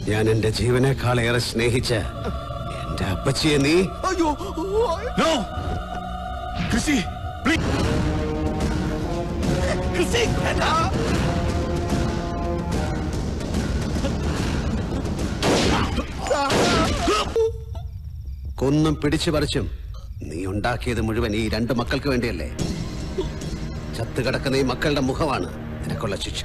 ഞാൻ എന്റെ ജീവനേക്കാളേറെ സ്നേഹിച്ച എന്റെ അപ്പച്ചിയെ നീ അയ്യോ നോ ക്രിസ്റ്റി പ്ലീസ് ക്രിസ്റ്റി വേണ്ട. കൊന്നും പിടിച്ചു പറിച്ചും നീ ഉണ്ടാക്കിയത് മുഴുവൻ ഈ രണ്ട് മക്കൾക്ക് വേണ്ടിയല്ലേ ചത്തുകിടക്കുന്ന ഈ മക്കളുടെ മുഖമാണ് നിനക്കുള്ള ശിക്ഷ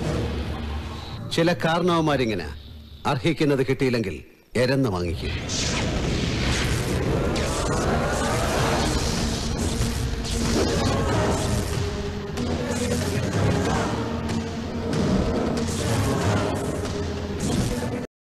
ചില കാരണവന്മാരിങ്ങനെ അർഹിക്കുന്നത് കിട്ടിയില്ലെങ്കിൽ എരന്ന് വാങ്ങിക്കും